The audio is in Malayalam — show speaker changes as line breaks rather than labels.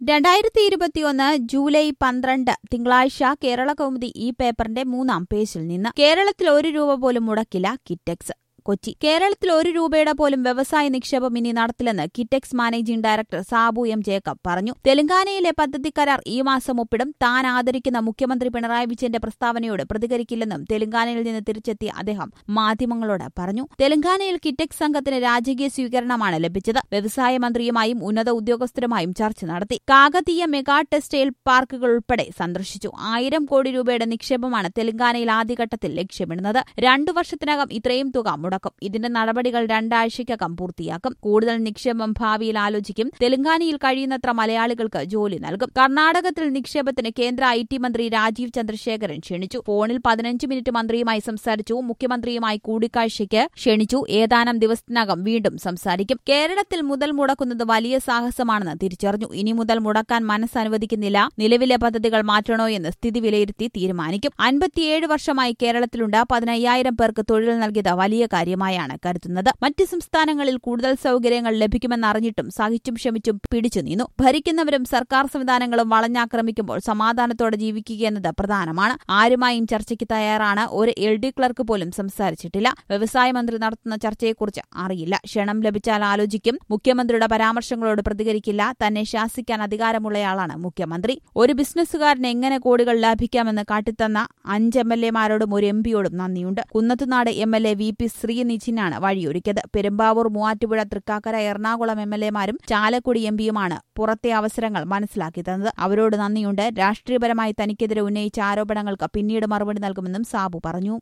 രണ്ടായിരത്തി ഇരുപത്തിയൊന്ന് ജൂലൈ പന്ത്രണ്ട് തിങ്കളാഴ്ച കേരള കൗമുദി ഈ പേപ്പറിന്റെ മൂന്നാം പേജിൽ നിന്ന് കേരളത്തിൽ ഒരു രൂപ പോലും മുടക്കില്ല കിറ്റെക്സ് കൊച്ചി കേരളത്തിൽ ഒരു രൂപയുടെ പോലും വ്യവസായ നിക്ഷേപം ഇനി നടത്തില്ലെന്ന് Kitex managing director Sabu M Jacob പറഞ്ഞു തെലങ്കാനയിലെ പദ്ധതി കരാർ ഈ മാസം ഒപ്പിടും താൻ ആദരിക്കുന്ന മുഖ്യമന്ത്രി പിണറായി വിജയന്റെ പ്രസ്താവനയോട് പ്രതികരിക്കില്ലെന്നും തെലങ്കാനയിൽ നിന്ന് തിരിച്ചെത്തിയ അദ്ദേഹം മാധ്യമങ്ങളോട് പറഞ്ഞു തെലങ്കാനയിൽ കിറ്റെക്സ് സംഘത്തിന് രാജകീയ സ്വീകരണമാണ് ലഭിച്ചത് വ്യവസായ മന്ത്രിയുമായും ഉന്നത ഉദ്യോഗസ്ഥരുമായും ചർച്ച നടത്തി കാകതീയ മെഗാ ടെക്സ്റ്റൈൽ പാർക്കുകൾ ഉൾപ്പെടെ സന്ദർശിച്ചു ആയിരം കോടി രൂപയുടെ നിക്ഷേപമാണ് തെലങ്കാനയിൽ ആദ്യഘട്ടത്തിൽ ലക്ഷ്യമിടുന്നത് രണ്ടു വർഷത്തിനകം ഇത്രയും തുക മുടക്കും ഇതിന്റെ നടപടികൾ രണ്ടാഴ്ചയ്ക്കകം പൂർത്തിയാക്കും കൂടുതൽ നിക്ഷേപം ഭാവിയിൽ ആലോചിക്കും തെലങ്കാനയിൽ കഴിയുന്നത്ര മലയാളികൾക്ക് ജോലി നൽകും കർണാടകത്തിൽ നിക്ഷേപത്തിന് കേന്ദ്ര ഐ ടി മന്ത്രി രാജീവ് ചന്ദ്രശേഖരൻ ക്ഷണിച്ചു ഫോണിൽ പതിനഞ്ച് മിനിറ്റ് മന്ത്രിയുമായി സംസാരിച്ചു മുഖ്യമന്ത്രിയുമായി കൂടിക്കാഴ്ചയ്ക്ക് ക്ഷണിച്ചു ഏതാനും ദിവസത്തിനകം വീണ്ടും സംസാരിക്കും കേരളത്തിൽ മുതൽ മുടക്കുന്നത് വലിയ സാഹസമാണെന്ന് തിരിച്ചറിഞ്ഞു ഇനി മുതൽ മുടക്കാൻ മനസ്സനുവദിക്കുന്നില്ല നിലവിലെ പദ്ധതികൾ മാറ്റണോ എന്ന് സ്ഥിതി വിലയിരുത്തി തീരുമാനിക്കും അൻപത്തിയേഴ് വർഷമായി കേരളത്തിലുണ്ട് പതിനയ്യായിരം പേർക്ക് തൊഴിൽ നൽകിയത് വലിയ കാര്യമായാണ് കരുതുന്നത് മറ്റ് സംസ്ഥാനങ്ങളിൽ കൂടുതൽ സൌകര്യങ്ങൾ ലഭിക്കുമെന്നറിഞ്ഞിട്ടും സഹിച്ചും ക്ഷമിച്ചും പിടിച്ചു നിന്നു ഭരിക്കുന്നവരും സർക്കാർ സംവിധാനങ്ങളും വളഞ്ഞാക്രമിക്കുമ്പോൾ സമാധാനത്തോടെ ജീവിക്കുകയെന്നത് പ്രധാനമാണ് ആരുമായും ചർച്ചയ്ക്ക് തയ്യാറാണ് ഒരു എൽ ഡി ക്ലർക്ക് പോലും സംസാരിച്ചിട്ടില്ല വ്യവസായ മന്ത്രി നടത്തുന്ന ചർച്ചയെക്കുറിച്ച് അറിയില്ല ക്ഷണം ലഭിച്ചാൽ ആലോചിക്കും മുഖ്യമന്ത്രിയുടെ പരാമർശങ്ങളോട് പ്രതികരിക്കില്ല തന്നെ ശാസിക്കാൻ അധികാരമുള്ളയാളാണ് മുഖ്യമന്ത്രി ഒരു ബിസിനസ്സുകാരന് എങ്ങനെ കോടികൾ ലാഭിക്കാമെന്ന് കാട്ടിത്തന്ന അഞ്ച് എം എൽ എമാരോടും ഒരു എം പിയോടും നന്ദിയുണ്ട് Kunnathunad M L A V P ശ്രീനിധിനാണ് വഴിയൊരുക്കിയത് പെരുമ്പാവൂർ മൂവാറ്റുപുഴ തൃക്കാക്കര എറണാകുളം എം എൽ എമാരും ചാലക്കുടി എം പിയുമാണ് പുറത്തെ അവസരങ്ങൾ മനസ്സിലാക്കി തന്നത് അവരോട് നന്ദിയുണ്ട് രാഷ്ട്രീയപരമായി തനിക്കെതിരെ ഉന്നയിച്ച ആരോപണങ്ങൾക്ക് പിന്നീട് മറുപടി നൽകുമെന്നും സാബു പറഞ്ഞു